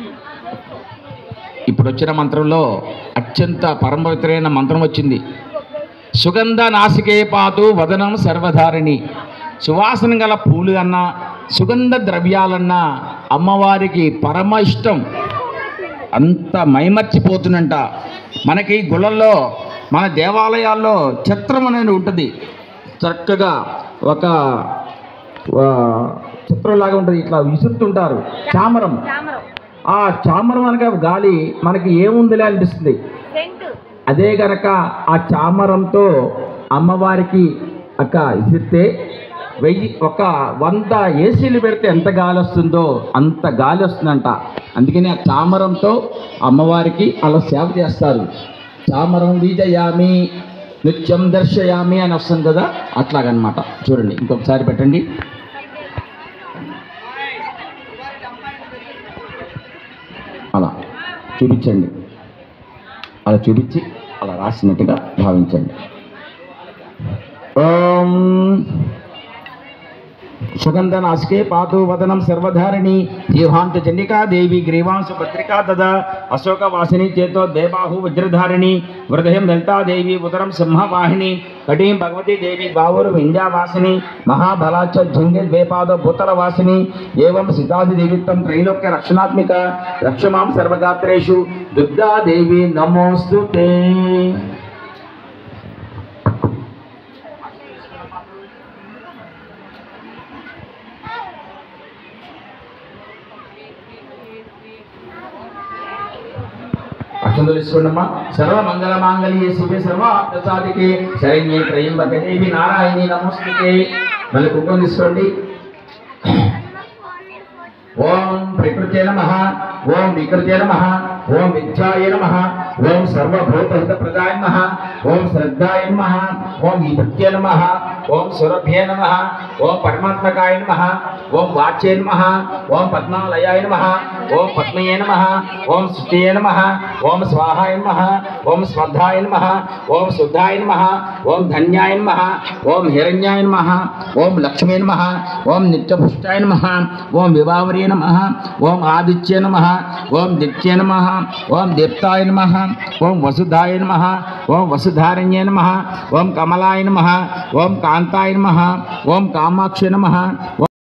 ఇప్పుడు వచ్చిన మంత్రంలో అత్యంత పరమపవిత్రమైన మంత్రం వచ్చింది సుగంధ నాసికే పాతు వదనం సర్వధారిణి సువాసన గల పూలు అన్నా సుగంధ ద్రవ్యాలన్నా అమ్మవారికి పరమ ఇష్టం అంత మైమర్చిపోతున్నంట మనకి గుళ్ళల్లో మన దేవాలయాల్లో చిత్రం అనేది ఉంటుంది చక్కగా ఒక ఆ, చిత్రంలాగా ఉంటుంది ఇట్లా విసురుతుంటారు చామరం చామరం ఆ చామరం అనగా గాలి మనకి ఏముందిలే అనిపిస్తుంది సెంటు అదే గనక ఆ చామరంతో అమ్మవారికి అక్క ఇసిరితే వెయ్యి ఒక వంద ఏసీలు పెడితే ఎంత గాలి వస్తుందో అంత గాలి వస్తుందంట అందుకని ఆ చామరంతో అమ్మవారికి అలా సేవ చేస్తారు చామరం విజయామి నిత్యం దర్శయామి అని వస్తుంది కదా అట్లాగనమాట చూడండి ఇంకొకసారి పెట్టండి అలా చూపించండి అలా చూపించి అలా రాసినట్టుగా భావించండి ఓం సుగంధ నాసికే పాతు వదనం సర్వధారిణి జీవాంత చండికా దేవి గ్రీవాంశ పత్రికా తదా అశోక వాసిని చేతో దేబాహు వజ్రధారిణి హృదయం లలితాదేవి ఉదరం సింహవాహిని కటీం భగవతి దేవి బావురు వింధ్యావాసిని మహాబలాచ జంగే ద్వేపాద భూతల వాసిని ఏవం సీతాది దేవిత్వం త్రైలోక్య రక్షణాత్మిక రక్షమాం సర్వగాత్రేషు దుర్గాదేవి నమోస్తు అక్షంతలు తీసుకోండమ్మా సర్వ మంగళ మాంగళ్యే శివే సర్వ ప్రసాదికే శరణ్యే త్రయంబక దేవి నారాయణి నమస్తే మళ్ళీ కుంకుమ తీసుకోండి ఓం ప్రకృతే నమ ఓం వికృతే నమ ఓం విద్యాయ నమ ఓం సర్వభూతహిత ప్రదాయ నమ ఓం శ్రద్ధాయ నమ ఓం విభృత్య నమ ఓం సురభ్యే నమ ఓం పరమాత్మకాయ నమ ఓం వాచ్యే నమ ఓం పద్మాలయాయ నమ ఓం పద్మయే నమ ఓం శుచియే నమ ఓం స్వాహాయ నమ ఓం స్వర్ధాయ నమ ఓం శుద్ధాయ నమ ఓం ధన్యాయ నమ ఓం హిరణ్యాయ నమ ఓం లక్ష్మీ నమ ఓం నిత్యపుష్టాయ నమ ఓం విభావరే నమ ఓం ఆదిత్య నమ ఓం దిత్య నమ ఓం దీప్తాయ నమ ఓం వసుధాయ నమ ఓం వసుధారణ్య నమ ఓం కమలాయ నమ ఓం కాంతాయ నమ ఓం కామాక్ష నమ